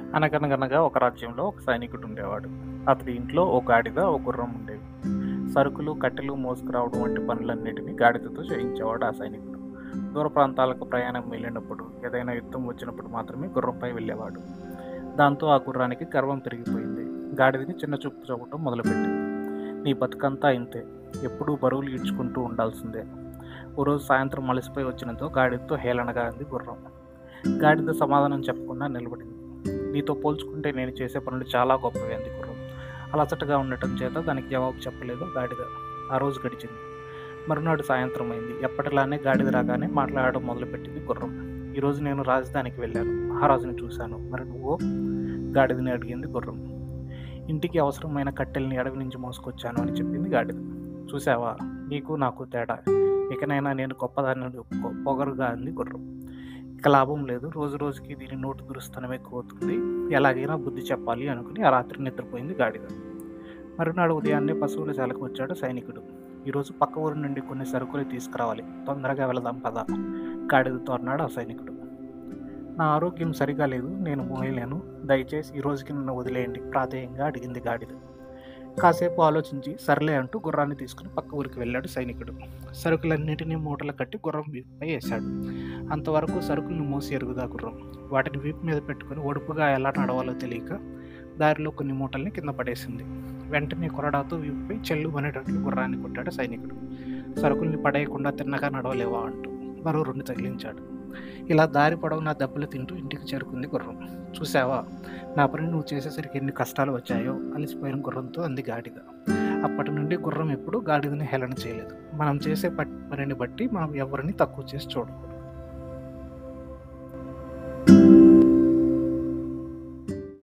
అనగనగనగా ఒక రాజ్యంలో ఒక సైనికుడు ఉండేవాడు అతడి ఇంట్లో ఓ గాడిద ఓ గుర్రం ఉండేవి సరుకులు కట్టెలు మోసుకురావడం వంటి పనులన్నిటినీ గాడిదతో చేయించేవాడు ఆ సైనికుడు దూర ప్రాంతాలకు ప్రయాణం వెళ్ళినప్పుడు ఏదైనా యుద్ధం వచ్చినప్పుడు మాత్రమే గుర్రంపై వెళ్ళేవాడు దాంతో ఆ గుర్రానికి గర్వం పెరిగిపోయింది గాడిదని చిన్న చూపు చూపటం మొదలుపెట్టింది నీ బతుకంతా ఇంతే ఎప్పుడూ బరువులు ఈడ్చుకుంటూ ఉండాల్సిందే ఓ రోజు సాయంత్రం మలిసిపోయి వచ్చినంతో గాడిదతో హేళనగా అంది గుర్రం గాడిద సమాధానం చెప్పకుండా నిలబడింది నీతో పోల్చుకుంటే నేను చేసే పనులు చాలా గొప్పవి అంది గుర్రం అలసటగా ఉండటం చేత దానికి జవాబు చెప్పలేదు గాడిద ఆ రోజు గడిచింది మరునాడు సాయంత్రం అయింది ఎప్పటిలానే గాడిద రాగానే మాట్లాడడం మొదలుపెట్టింది గుర్రం ఈరోజు నేను రాజధానికి వెళ్ళాను మహారాజుని చూశాను మరి నువ్వు గాడిదని అడిగింది గుర్రం ఇంటికి అవసరమైన కట్టెల్ని అడవి నుంచి మోసుకొచ్చాను అని చెప్పింది గాడిద చూసావా నీకు నాకు తేడా ఇకనైనా నేను గొప్పదాన్ని ఒప్పుకో పొగరుగా అంది గుర్రం ఇక లాభం లేదు రోజు రోజుకి దీని నోటు దురుస్తనం ఎక్కువ అవుతుంది ఎలాగైనా బుద్ధి చెప్పాలి అనుకుని ఆ రాత్రి నిద్రపోయింది గాడిద మరునాడు ఉదయాన్నే పశువుల శాలకు వచ్చాడు సైనికుడు ఈరోజు పక్క ఊరి నుండి కొన్ని సరుకులు తీసుకురావాలి తొందరగా వెళదాం పద గాడిదతో అన్నాడు ఆ సైనికుడు నా ఆరోగ్యం సరిగా లేదు నేను మోయలేను దయచేసి ఈ రోజుకి నన్ను వదిలేయండి ప్రాధేయంగా అడిగింది గాడిద కాసేపు ఆలోచించి సర్లే అంటూ గుర్రాన్ని తీసుకుని పక్క ఊరికి వెళ్ళాడు సైనికుడు సరుకులన్నింటినీ మూటలు కట్టి గుర్రం వీపుపై వేశాడు అంతవరకు సరుకులను మోసి ఎరుగుదా గుర్రం వాటిని వీపు మీద పెట్టుకుని ఒడుపుగా ఎలా నడవాలో తెలియక దారిలో కొన్ని మూటల్ని కింద పడేసింది వెంటనే కొరడాతో వీపుపై చెల్లు అనేటట్లు గుర్రాన్ని కొట్టాడు సైనికుడు సరుకుల్ని పడేయకుండా తిన్నగా నడవలేవా అంటూ మరో రెండు తగిలించాడు ఇలా దారి పొడవునా దెబ్బలు తింటూ ఇంటికి చేరుకుంది గుర్రం చూసావా నా పని నువ్వు చేసేసరికి ఎన్ని కష్టాలు వచ్చాయో అలసిపోయిన గుర్రంతో అంది గాడిద అప్పటి నుండి గుర్రం ఎప్పుడు గాడిదని హేళన చేయలేదు మనం చేసే పట్- పనిని బట్టి మనం ఎవరిని తక్కువ చేసి చూడకూడదు